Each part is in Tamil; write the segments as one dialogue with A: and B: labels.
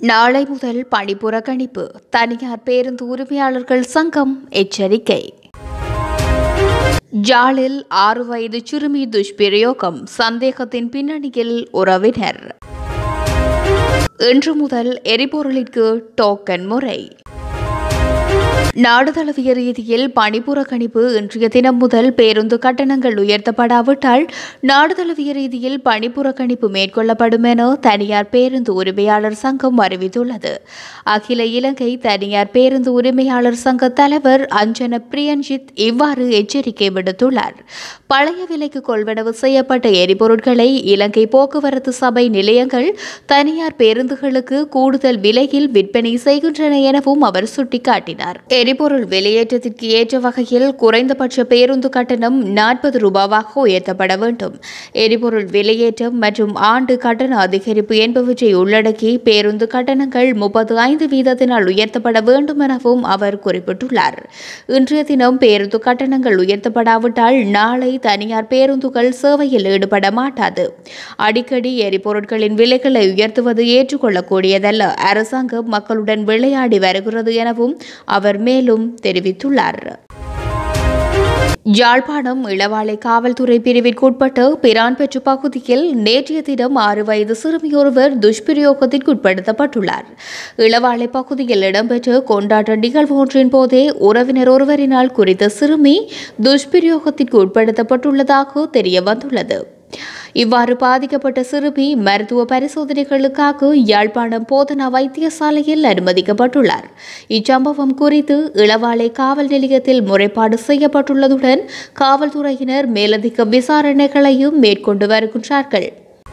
A: நாளை முதல் பணி புறக்கணிப்பு தனியார் பேருந்து உரிமையாளர்கள் சங்கம் எச்சரிக்கை ஜாலில் ஆறு வயது சிறுமி துஷ்பிரயோகம் சந்தேகத்தின் பின்னணியில் உறவினர் இன்று முதல் எரிபொருளிற்கு டோக்கன் முறை நாடு தழுவிய ரீதியில் பணிப்புறக்கணிப்பு இன்றைய தினம் முதல் பேருந்து கட்டணங்கள் உயர்த்தப்படாவிட்டால் நாடு தழுவிய ரீதியில் பணிப்புறக்கணிப்பு மேற்கொள்ளப்படும் என தனியார் பேருந்து உரிமையாளர் சங்கம் அறிவித்துள்ளது அகில இலங்கை தனியார் பேருந்து உரிமையாளர் சங்க தலைவர் அஞ்சன பிரியன்ஜித் இவ்வாறு எச்சரிக்கை விடுத்துள்ளார் பழைய விலைக்கு கொள்வனவு செய்யப்பட்ட எரிபொருட்களை இலங்கை போக்குவரத்து சபை நிலையங்கள் தனியார் பேருந்துகளுக்கு கூடுதல் விலையில் விற்பனை செய்கின்றன எனவும் அவர் சுட்டிக்காட்டினார் எரிபொருள் வெளியேற்றத்திற்கு ஏற்ற வகையில் குறைந்தபட்ச பேருந்து கட்டணம் நாற்பது ரூபாவாக உயர்த்தப்பட வேண்டும் எரிபொருள் வெளியேற்றம் மற்றும் ஆண்டு கட்டண அதிகரிப்பு என்பவற்றை உள்ளடக்கி பேருந்து கட்டணங்கள் முப்பது ஐந்து வீதத்தினால் உயர்த்தப்பட வேண்டும் எனவும் அவர் குறிப்பிட்டுள்ளார் இன்றைய தினம் பேருந்து கட்டணங்கள் உயர்த்தப்படாவிட்டால் நாளை தனியார் பேருந்துகள் சேவையில் ஈடுபட மாட்டாது அடிக்கடி எரிபொருட்களின் விலைகளை உயர்த்துவது ஏற்றுக்கொள்ளக்கூடியதல்ல அரசாங்கம் மக்களுடன் விளையாடி வருகிறது எனவும் அவர் மேலும் தெரிவித்துள்ளார் யாழ்ப்பாணம் இளவாலை காவல்துறை பிரிவிற்குட்பட்ட பிரான்பெற்று பகுதியில் நேற்றைய தினம் ஆறு வயது சிறுமியொருவர் துஷ்பிரயோகத்திற்குட்படுத்தப்பட்டுள்ளார் இளவாலை பகுதியில் இடம்பெற்ற கொண்டாட்ட நிகழ்வு ஒன்றின் போதே உறவினர் ஒருவரினால் குறித்த சிறுமி துஷ்பிரயோகத்திற்கு உட்படுத்தப்பட்டுள்ளதாக தெரிய வந்துள்ளது இவ்வாறு பாதிக்கப்பட்ட சிறுமி மருத்துவ பரிசோதனைகளுக்காக யாழ்ப்பாணம் போதனா வைத்தியசாலையில் அனுமதிக்கப்பட்டுள்ளார் இச்சம்பவம் குறித்து இளவாலை காவல் நிலையத்தில் முறைப்பாடு செய்யப்பட்டுள்ளதுடன் காவல்துறையினர் மேலதிக விசாரணைகளையும் மேற்கொண்டு வருகின்றார்கள்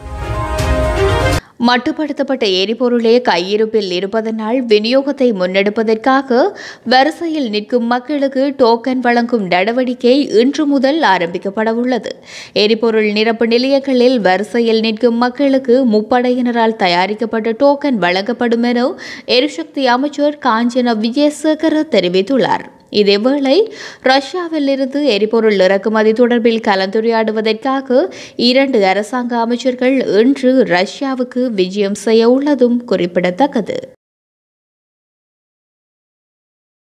A: மட்டுப்படுத்தப்பட்ட எரிபொருளே கையிருப்பில் இருப்பதனால் விநியோகத்தை முன்னெடுப்பதற்காக வரிசையில் நிற்கும் மக்களுக்கு டோக்கன் வழங்கும் நடவடிக்கை இன்று முதல் ஆரம்பிக்கப்பட உள்ளது எரிபொருள் நிரப்பு நிலையங்களில் வரிசையில் நிற்கும் மக்களுக்கு முப்படையினரால் தயாரிக்கப்பட்ட டோக்கன் வழங்கப்படும் என எரிசக்தி அமைச்சர் காஞ்சன விஜயசேகர தெரிவித்துள்ளார் இதேவேளை ரஷ்யாவில் இருந்து எரிபொருள் இறக்குமதி தொடர்பில் கலந்துரையாடுவதற்காக இரண்டு அரசாங்க அமைச்சர்கள் இன்று ரஷ்யாவுக்கு விஜயம் செய்ய உள்ளதும் குறிப்பிடத்தக்கது